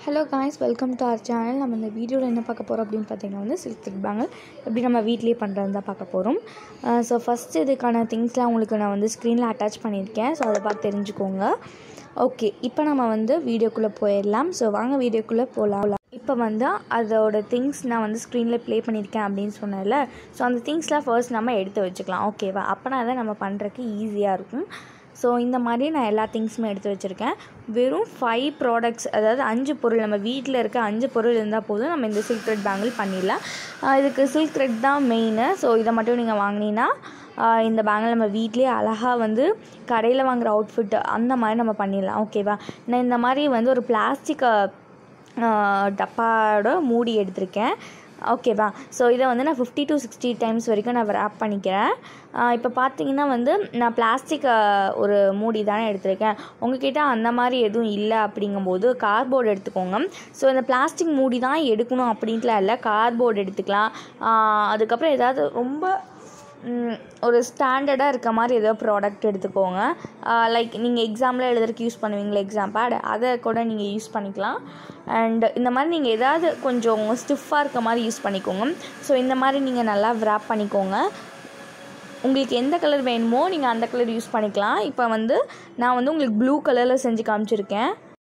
hello guys welcome to our channel நம்ம இந்த வீடியோவில் என்ன பார்க்க போகிறோம் அப்படின்னு பார்த்தீங்கன்னா வந்து சில்க் த்ரெட் பேங்கிள் எப்படி நம்ம வீட்லேயே பண்ணுறது தான் பார்க்க போகிறோம் ஸோ ஃபஸ்ட்டு இதுக்கான திங்ஸ்லாம் உங்களுக்கு நான் வந்து ஸ்க்ரீனில் அட்டாச் பண்ணியிருக்கேன் ஸோ அதை பார்த்து தெரிஞ்சுக்கோங்க ஓகே இப்போ நம்ம வந்து வீடியோக்குள்ளே போயிடலாம் ஸோ வாங்க வீடியோக்குள்ளே போகலாம் இப்போ வந்து அதோட திங்ஸ் நான் வந்து ஸ்க்ரீனில் ப்ளே பண்ணியிருக்கேன் அப்படின்னு சொன்னேன்ல ஸோ அந்த திங்ஸ்லாம் ஃபர்ஸ்ட் நம்ம எடுத்து வச்சுக்கலாம் ஓகேவா அப்போனா தான் நம்ம பண்ணுறதுக்கு ஈஸியாக இருக்கும் ஸோ இந்த மாதிரி நான் எல்லா திங்ஸுமே எடுத்து வச்சுருக்கேன் வெறும் ஃபைவ் ப்ராடக்ட்ஸ் அதாவது அஞ்சு பொருள் நம்ம வீட்டில் இருக்க அஞ்சு பொருள் இருந்தால் போதும் நம்ம இந்த சில்க் த்ரெட் பேங்கிள் பண்ணிடலாம் ஆஹ் இதுக்கு சில்க் த்ரெட் தான் மெயினு ஸோ இதை மட்டும் நீங்கள் வாங்கினீங்கன்னா ஆஹ் இந்த பேங்கிள் நம்ம வீட்லேயே அழகாக வந்து கடையில் வாங்குகிற அவுட்ஃபிட் அந்த மாதிரி நம்ம பண்ணிடலாம் ஓகேவா நான் இந்த மாதிரி வந்து ஒரு பிளாஸ்டிக் டப்பாவோட மூடி எடுத்திருக்கேன் ஓகேவா ஸோ இதை வந்து நான் ஃபிஃப்டி டு சிக்ஸ்டி டைம்ஸ் வரைக்கும் நான் ரேப் பண்ணிக்கிறேன் இப்போ பார்த்தீங்கன்னா வந்து நான் பிளாஸ்டிக் ஒரு மூடி தானே எடுத்திருக்கேன் உங்ககிட்ட அந்த மாதிரி எதுவும் இல்லை அப்படிங்கும்போது கார்ட்போர்டு எடுத்துக்கோங்க ஸோ இந்த பிளாஸ்டிக் மூடி தான் எடுக்கணும் அப்படின்ட்டுலாம் இல்லை கார்ட்போர்டு எடுத்துக்கலாம் ஆஹ் அதுக்கப்புறம் ஏதாவது ரொம்ப ம், ஒரு ஸ்டாண்டர்டாக இருக்க மாதிரி ஏதோ ப்ராடக்ட் எடுத்துக்கோங்க லைக் நீங்கள் எக்ஸாமில் எழுதுறதுக்கு யூஸ் பண்ணுவீங்களா எக்ஸாம் பேட் அதை கூட நீங்கள் யூஸ் பண்ணிக்கலாம் அண்ட் இந்த மாதிரி நீங்கள் ஏதாவது கொஞ்சம் ஸ்டிஃபாக இருக்க மாதிரி யூஸ் பண்ணிக்கோங்க ஸோ இந்த மாதிரி நீங்கள் நல்லா wrap பண்ணிக்கோங்க உங்களுக்கு எந்த கலர் வேணுமோ நீங்கள் அந்த கலர் யூஸ் பண்ணிக்கலாம் இப்போ வந்து நான் வந்து உங்களுக்கு ப்ளூ கலரில் செஞ்சு காமிச்சிருக்கேன்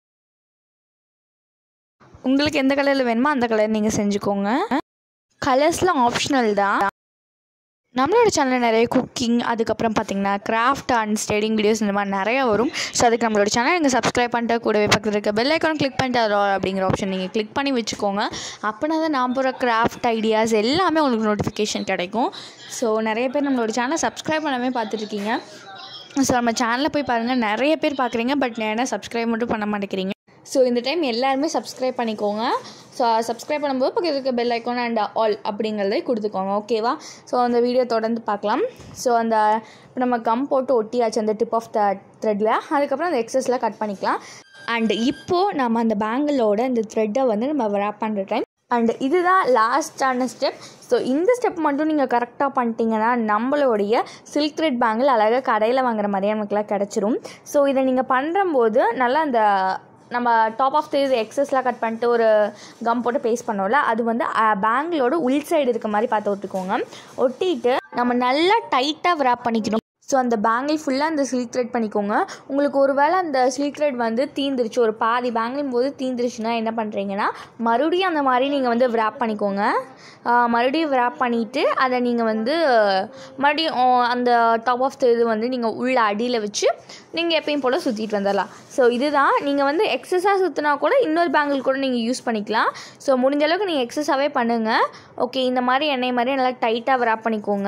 உங்களுக்கு எந்த கலரில் வேணுமோ அந்த கலர் நீங்கள் செஞ்சுக்கோங்க கலர்ஸ்லாம் ஆப்ஷனல் தான் நம்மளோட சேனலில் நிறைய குக்கிங் அதுக்கப்புறம் பார்த்தீங்கன்னா கிராஃப்ட் அண்ட் ஸ்டேடிங் வீடியோஸ் இந்த மாதிரி நிறையா வரும் ஸோ அதுக்கு நம்மளோட சேனல் நீங்கள் சப்ஸ்கிரைப் பண்ணிட்டு கூடவே பக்கத்தில் இருக்க பெல் ஐக்கான் கிளிக் பண்ணிட்டு அதில் அப்படிங்கிற ஆப்ஷன் நீங்கள் கிளிக் பண்ணி வச்சுக்கோங்க அப்படின்னா தான் நான் போகிற கிராஃப்ட் ஐடியாஸ் எல்லாமே உங்களுக்கு நோட்டிஃபிகேஷன் கிடைக்கும் ஸோ நிறைய பேர் நம்மளோட சேனலை சப்ஸ்கிரைப் பண்ணாமே பார்த்துட்ருக்கீங்க ஸோ நம்ம சேனலில் போய் பாருங்கள் நிறைய பேர் பார்க்குறீங்க பட் ஏன்னா சப்ஸ்கிரைப் மட்டும் பண்ண மாட்டேங்கிறீங்க ஸோ இந்த டைம் எல்லாருமே சப்ஸ்கிரைப் பண்ணிக்கோங்க ஸோ சப்ஸ்கிரைப் பண்ணும்போது பக்கத்தில் இருக்க பெல் ஐக்கான் அண்ட் ஆல் அப்படிங்கிறதை கொடுத்துக்கோங்க ஓகேவா ஸோ அந்த வீடியோ தொடர்ந்து பார்க்கலாம் ஸோ அந்த இப்போ நம்ம கம் போட்டு ஒட்டியாச்சு அந்த டிப் ஆஃப் த த்ரெட்டில் அதுக்கப்புறம் அந்த எக்ஸஸ்லாம் கட் பண்ணிக்கலாம் அண்ட் இப்போது நம்ம அந்த பேங்கிளோட இந்த த்ரெட்டை வந்து நம்ம wrap பண்ணுற டைம் அண்ட் இதுதான் லாஸ்டான ஸ்டெப் ஸோ இந்த ஸ்டெப் மட்டும் நீங்கள் கரெக்டாக பண்ணிட்டீங்கன்னா நம்மளுடைய சில்க் த்ரெட் பேங்கிள் அழகாக கடையில் வாங்குற மாதிரியே நமக்குலாம் கிடச்சிரும் ஸோ இதை நீங்கள் பண்ணும்போது நல்லா அந்த நம்ம டாப் ஆஃப் த இது எக்ஸஸ்லாம் கட் பண்ணிட்டு ஒரு கம் போட்டு பேஸ்ட் பண்ணோம்ல அது வந்து பேங்கிளோட உள் சைடு இருக்க மாதிரி பார்த்து ஒட்டிக்கோங்க ஒட்டிட்டு நம்ம நல்லா டைட்டாக wrap பண்ணிக்கணும் ஸோ அந்த பேங்கிள் ஃபுல்லாக அந்த சில்க் த்ரெட் பண்ணிக்கோங்க உங்களுக்கு ஒரு வேளை அந்த சில்க் த்ரெட் வந்து தீந்துருச்சு ஒரு பாதி பேங்கிளும் போது தீந்துருச்சுன்னா என்ன பண்ணுறீங்கன்னா மறுபடியும் அந்த மாதிரி நீங்கள் வந்து wrap பண்ணிக்கோங்க ஆஹ் மறுபடியும் wrap பண்ணிவிட்டு அதை நீங்கள் வந்து மறுபடியும் ஆஹ் அந்த டாப் ஆஃப் த இது வந்து நீங்கள் உள்ள அடியில் வச்சு நீங்கள் எப்பயும் போல் சுற்றிட்டு வந்துடலாம் ஸோ இதுதான் நீங்கள் வந்து எக்ஸஸாக சுற்றினா கூட இன்னொரு பேங்கிள் கூட நீங்கள் யூஸ் பண்ணிக்கலாம் ஸோ முடிஞ்ச அளவுக்கு நீங்கள் எக்ஸஸாகவே பண்ணுங்கள் ஓகே இந்த மாதிரி எண்ணெய் மாதிரி நல்லா டைட்டாக wrap பண்ணிக்கோங்க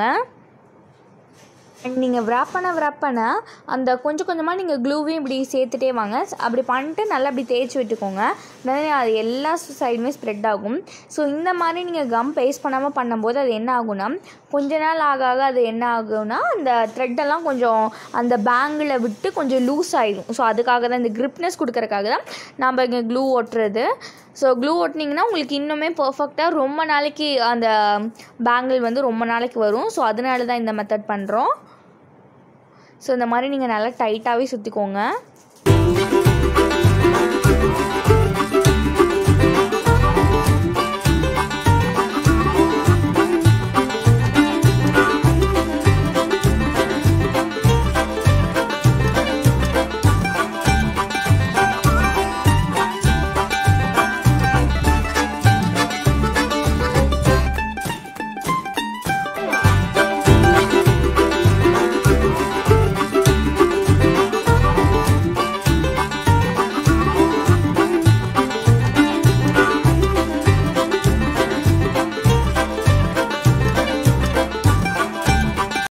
அண்ட் நீங்கள் wrap பண்ண wrap பண்ண அந்த கொஞ்சம் கொஞ்சமாக நீங்கள் க்ளூவையும் இப்படி சேர்த்துட்டே வாங்க அப்படி பண்ணிட்டு நல்லா இப்படி தேய்ச்சி விட்டுக்கோங்க உடனே அது எல்லா சைடுமே ஸ்ப்ரெட் ஆகும் ஸோ இந்த மாதிரி நீங்கள் கம் பேஸ்ட் பண்ணாமல் பண்ணும்போது அது என்ன ஆகும்னா கொஞ்ச நாள் ஆக ஆக அது என்ன ஆகும்னா அந்த த்ரெட்டெல்லாம் கொஞ்சம் அந்த பேங்கில் விட்டு கொஞ்சம் லூஸ் ஆகிடும் ஸோ அதுக்காக தான் இந்த gripness கொடுக்கறதுக்காக தான் நம்ம இங்கே க்ளூ ஒட்டுறது ஸோ க்ளூ ஒட்டினீங்கன்னா உங்களுக்கு இன்னுமே பர்ஃபெக்டாக ரொம்ப நாளைக்கு அந்த பேங்கிள் வந்து ரொம்ப நாளைக்கு வரும் ஸோ அதனால தான் இந்த மெத்தட் பண்ணுறோம் ஸோ இந்த மாதிரி நீங்கள் நல்லா டைட்டாகவே சுற்றிக்கோங்க